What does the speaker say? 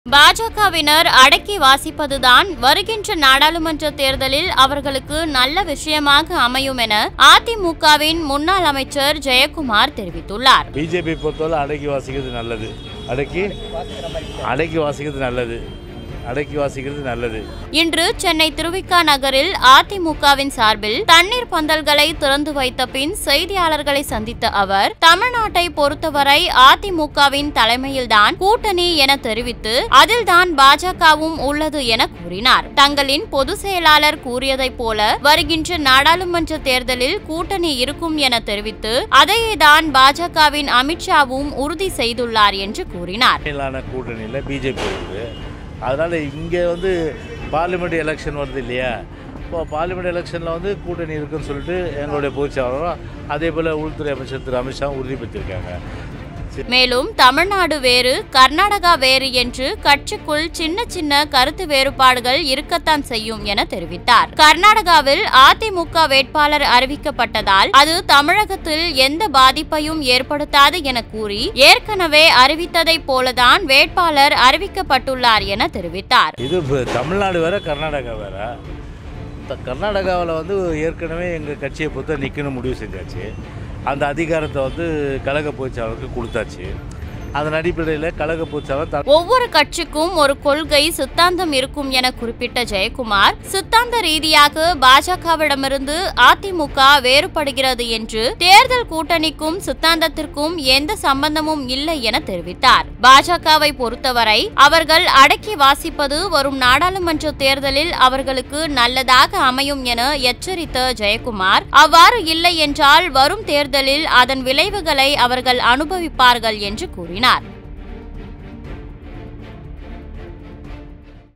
பாஜகவினர் அடக்கி வாசிப்பதுதான் வருகின்ற நாடாளுமன்ற தேர்தலில் அவர்களுக்கு நல்ல விஷயமாக அமையும் என அதிமுகவின் முன்னாள் அமைச்சர் ஜெயக்குமார் தெரிவித்துள்ளார் பிஜேபி பொறுத்தவரை அடக்கி வாசிக்கிறது நல்லது அடக்கி அடக்கி வாசிக்கிறது நல்லது அடக்கி வாசிக்கிறது நல்லது இன்று சென்னை திருவிக்கா நகரில் அதிமுகவின் சார்பில் தண்ணீர் பந்தல்களை திறந்து வைத்த பின் செய்தியாளர்களை சந்தித்த அவர் தமிழ்நாட்டை பொறுத்தவரை அதிமுகவின் தலைமையில்தான் கூட்டணி என தெரிவித்து அதில்தான் பாஜகவும் உள்ளது என கூறினார் தங்களின் பொதுச் செயலாளர் கூறியதைப் போல வருகின்ற நாடாளுமன்ற தேர்தலில் கூட்டணி இருக்கும் என தெரிவித்து அதையேதான் பாஜகவின் அமித்ஷாவும் உறுதி செய்துள்ளார் என்று கூறினார் மேலான கூட்டணியில் பிஜேபி இருக்குது அதனால் இங்கே வந்து பார்லிமெண்ட் எலெக்ஷன் வருது இல்லையா இப்போ பார்லிமெண்ட் எலெக்ஷனில் வந்து கூட்டணி இருக்குன்னு சொல்லிட்டு எங்களுடைய பொதுச்செயலாளரும் அதே போல் உள்துறை அமைச்சர் திரு அமித்ஷா உறுதிப்படுத்தியிருக்காங்க மேலும் தமிழ்நாடு வேறு கர்நாடகா வேறு என்று கட்சிக்குள் சின்ன சின்ன கருத்து வேறுபாடுகள் இருக்கத்தான் செய்யும் என தெரிவித்தார் கர்நாடகாவில் அதிமுக வேட்பாளர் அறிவிக்கப்பட்டதால் அது தமிழகத்தில் எந்த பாதிப்பையும் ஏற்படுத்தாது என கூறி ஏற்கனவே அறிவித்ததைப் போலதான் வேட்பாளர் அறிவிக்கப்பட்டுள்ளார் என தெரிவித்தார் இது இப்போ தமிழ்நாடு வேற கர்நாடகா வேற த- கர்நாடகாவில் வந்து ஏற்கனவே எங்கள் கட்சியை பொறுத்த நிற்கணும் முடிவு செஞ்சாச்சு அந்த அதிகாரத்தை வந்து கழக பொதுச்சாளருக்கு கொடுத்தாச்சு அதன் அடிப்படையில் கழக பொதுச்சாளர் த ஒவ்வொரு கட்சிக்கும் ஒரு கொள்கை சித்தாந்தம் இருக்கும் என குறிப்பிட்ட ஜெயக்குமார் சித்தாந்த ரீதியாக பாஜகவிடமிருந்து அதிமுக வேறுபடுகிறது என்று தேர்தல் கூட்டணிக்கும் சித்தாந்தத்திற்கும் எந்த சம்பந்தமும் இல்லை என தெரிவித்தார் பாஜகவை பொறுத்தவரை அவர்கள் அடக்கி வாசிப்பது வரும் நாடாளுமன்ற தேர்தலில் அவர்களுக்கு நல்லதாக அமையும் என எச்சரித்த ஜெயக்குமார் அவ்வாறு இல்லை என்றால் வரும் தேர்தலில் அதன் விளைவுகளை அவர்கள் அனுபவிப்பார்கள் என்று கூறினார்